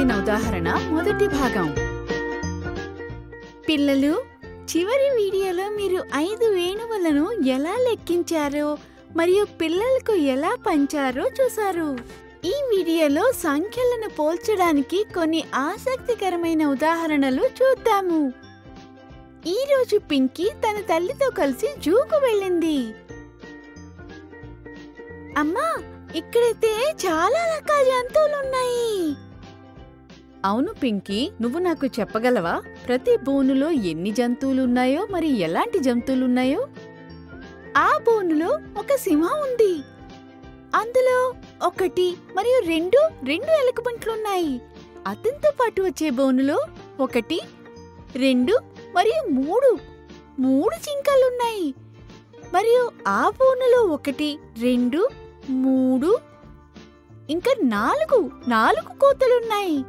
ఆసక్తికరమైన ఉదాహరణ మొదటి భాగం పిల్లలు చివరి వీడియోలో మీరు ఐదు వేణువులను ఎలా లెక్కించారో మరియు పిల్లలకు ఎలా పంచారో చూశారు ఈ వీడియోలో సంఖ్యలను పోల్చడానికి కొన్ని ఆసక్తికరమైన ఉదాహరణలు చూద్దాము ఈ రోజు పింకీ తన తల్లితో కలిసి జూకు వెళ్ళింది అమ్మా ఇక్కడైతే చాలా రకాల జంతువులున్నాయి అవును పింకీ నువ్వు నాకు చెప్పగలవా ప్రతి బోనులో ఎన్ని జంతువులున్నాయో మరి ఎలాంటి జంతువులున్నాయో ఆ బోనులో ఒక సింహం ఉంది అందులో ఒకటి మరియు రెండు రెండు ఎలుకబంట్లున్నాయి అతనితో పాటు వచ్చే బోనులో ఒకటి రెండు మరియు మూడు మూడు జింకలున్నాయి మరియు ఆ బోనులో ఒకటి రెండు మూడు ఇంకా నాలుగు నాలుగు కోతలున్నాయి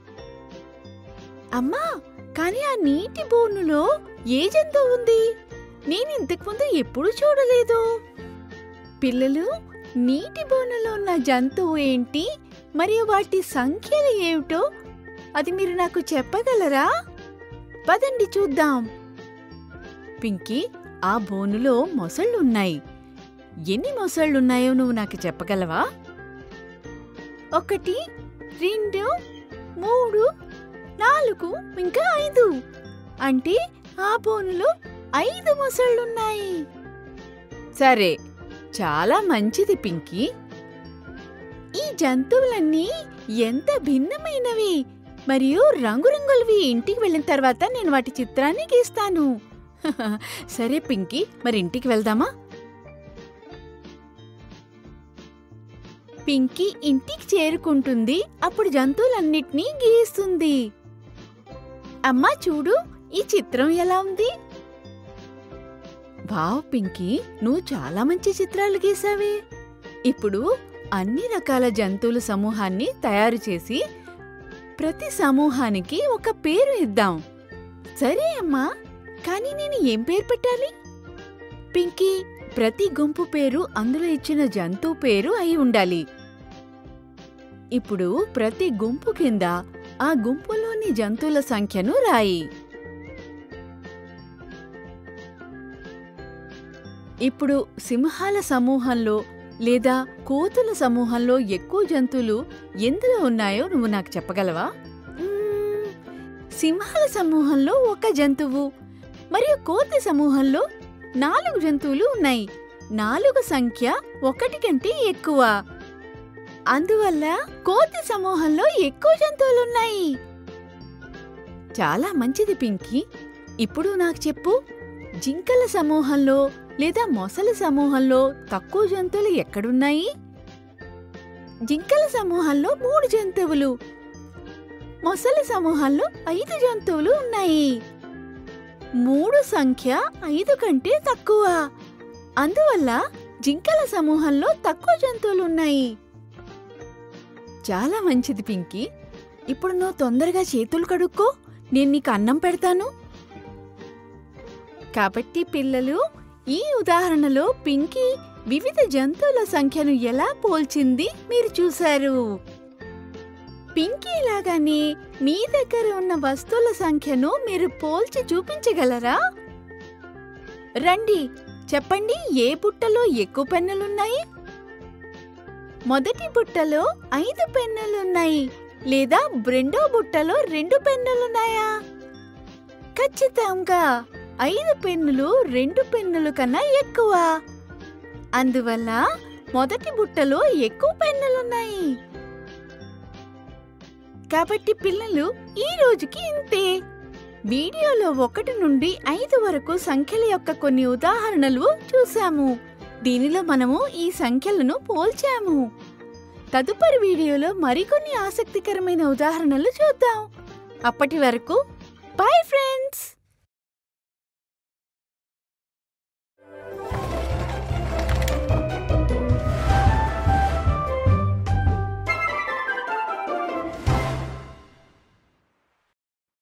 అమ్మా కానీ ఆ నీటి బోనులో ఏ జంతువు ఉంది నేను ఇంతకుముందు ఎప్పుడూ చూడలేదు పిల్లలు నీటి బోనులో ఉన్న జంతువు ఏంటి మరియు వాటి సంఖ్యలు ఏమిటో అది మీరు నాకు చెప్పగలరా పదండి చూద్దాం పింకీ ఆ బోనులో మొసళ్ళున్నాయి ఎన్ని మొసళ్ళున్నాయో నువ్వు నాకు చెప్పగలవా ఒకటి రెండు మూడు నాలుగు ఇంకా ఐదు అంటే ఆ బోనులో ఐదు మొసళ్ళున్నాయి సరే చాలా మంచిది పింకీ ఈ జంతువులన్నీ ఎంత భిన్నమైనవి మరియు రంగురంగులవి ఇంటికి వెళ్ళిన తర్వాత నేను వాటి చిత్రాన్ని గీస్తాను సరే పింకీ మరి ఇంటికి వెళ్దామా పింకీ ఇంటికి చేరుకుంటుంది అప్పుడు జంతువులన్నిటినీ గీస్తుంది అమ్మా చూడు ఈ చిత్రం ఎలా ఉంది వావ్ పింకీ నువ్వు చాలా మంచి చిత్రాలు గీసావే ఇప్పుడు అన్ని రకాల జంతువుల సమూహాన్ని తయారు చేసి ప్రతి సమూహానికి ఒక పేరు ఇద్దాం సరే అమ్మా కానీ నేను ఏం పేరు పెట్టాలి పింకీ ప్రతి గుంపు పేరు అందులో ఇచ్చిన జంతువు పేరు అయి ఉండాలి ఇప్పుడు ప్రతి గుంపు కింద ఆ గుంపులోని జంతువుల సంఖ్యను రాయి ఇప్పుడు సింహాల సమూహంలో లేదా కోతుల సమూహంలో ఎక్కువ జంతువులు ఎందులో ఉన్నాయో నువ్వు నాకు చెప్పగలవా మ్మ్, సింహాల సమూహంలో ఒక జంతువు మరియు కోతి సమూహంలో నాలుగు జంతువులు ఉన్నాయి నాలుగు సంఖ్య ఒకటి కంటే ఎక్కువ అందువల్ల కోతి సమూహంలో ఎక్కువ జంతువులున్నాయి చాలా మంచిది పింకీ ఇప్పుడు నాకు చెప్పు జింకల సమూహంలో లేదా మొసలి సమూహంలో తక్కువ జంతువులు ఎక్కడున్నాయి జింకల సమూహంలో మూడు జంతువులు మొసలి సమూహంలో ఐదు జంతువులు ఉన్నాయి మూడు సంఖ్య ఐదు కంటే తక్కువ అందువల్ల జింకల సమూహంలో తక్కువ జంతువులు ఉన్నాయి చాలా మంచిది పింకీ ఇప్పుడు నువ్వు తొందరగా చేతులు కడుక్కో నేను నీకు అన్నం పెడతాను కాబట్టి పిల్లలు ఈ ఉదాహరణలో పింకీ వివిధ జంతువుల సంఖ్యను ఎలా పోల్చింది మీరు చూశారు పింకీ లాగానే మీ దగ్గర ఉన్న వస్తువుల సంఖ్యను మీరు పోల్చి చూపించగలరా రండి చెప్పండి ఏ బుట్టలో ఎక్కువ పెన్నులున్నాయి మొదటి బుట్టలో ఐదు పెన్నులున్నాయి లేదా రెండో బుట్టలో రెండు పెన్నులున్నాయా ఖచ్చితంగా ఐదు పెన్నులు రెండు పెన్నుల కన్నా ఎక్కువ అందువల్ల మొదటి బుట్టలో ఎక్కువ పెన్నులున్నాయి కాబట్టి పిల్లలు ఈ రోజుకి ఇంతే వీడియోలో ఒకటి నుండి ఐదు వరకు సంఖ్యల యొక్క కొన్ని ఉదాహరణలు చూసాము దీనిలో మనము ఈ సంఖ్యలను పోల్చాము తదుపరి వీడియోలో మరికొన్ని ఆసక్తికరమైన ఉదాహరణలు చూద్దాం అప్పటి వరకు బాయ్ ఫ్రెండ్స్